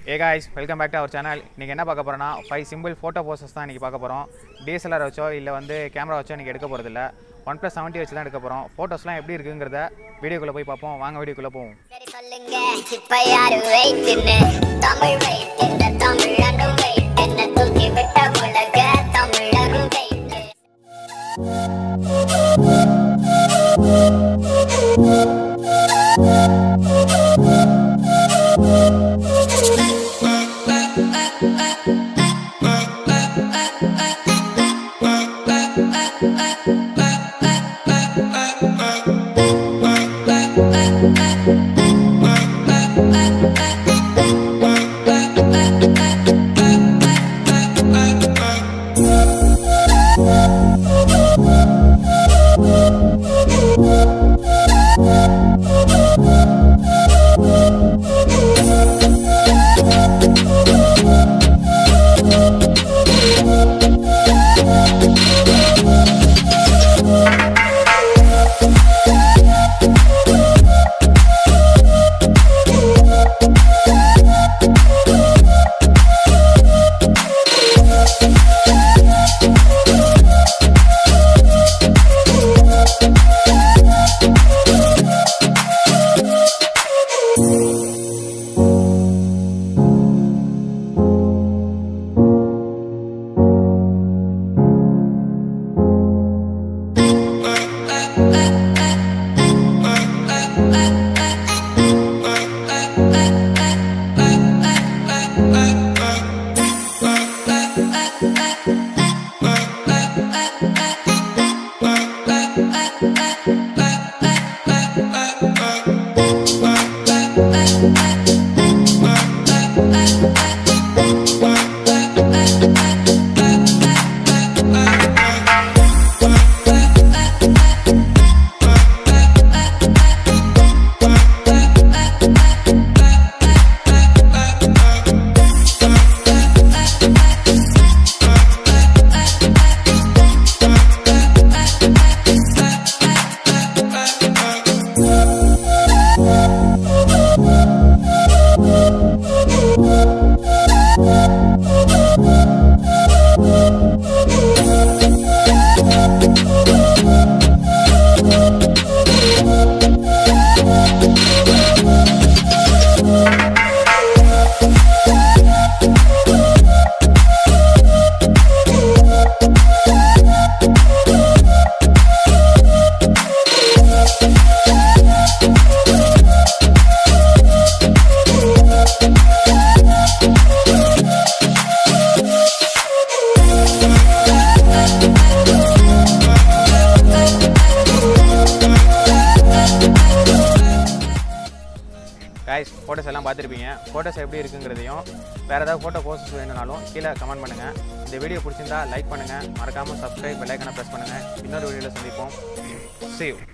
A guys welcome back to our channel இன்றைக்கி என்ன பார்க்க போகிறோன்னா ஃபைவ் சிம்பிள் ஃபோட்டோ போசஸ் தான் இன்றைக்கி பார்க்க போகிறோம் டிஎஸ்எல்ஆர் வச்சோ இல்லை வந்து கேமரா வச்சோ இன்றைக்கி எடுக்க போகிறதில்ல ஒன் ப்ளஸ் செவன்ட்டி வச்சு தான் எடுக்க போகிறோம் ஃபோட்டோஸ்லாம் எப்படி இருக்குங்கிறத வீடியோக்குள்ளே போய் பார்ப்போம் வாங்க வீடியோக்குள்ளே போவோம் சரி சொல்லுங்க இப்ப யாரு வெயிட்னு தமிழ் வெயிட் இந்த தமிழனும் வெயிட்னு தூக்கி விட்ட உலக தமிழரும் வெயிட் காய்ஸ் ஃபோட்டோஸ் எல்லாம் பார்த்துருப்பீங்க ஃபோட்டோஸ் எப்படி இருக்குங்கிறதையும் வேறு ஏதாவது ஃபோட்டோ போஸ்ட் வேணும்னாலும் கீழே கமெண்ட் பண்ணுங்கள் இந்த வீடியோ பிடிச்சிருந்தா லைக் பண்ணுங்கள் மறக்காமல் சப்ஸ்கிரைப் பெல்லைக்கனை ப்ரெஸ் பண்ணுங்கள் இன்னொரு வீடியோவில் சந்திப்போம் see you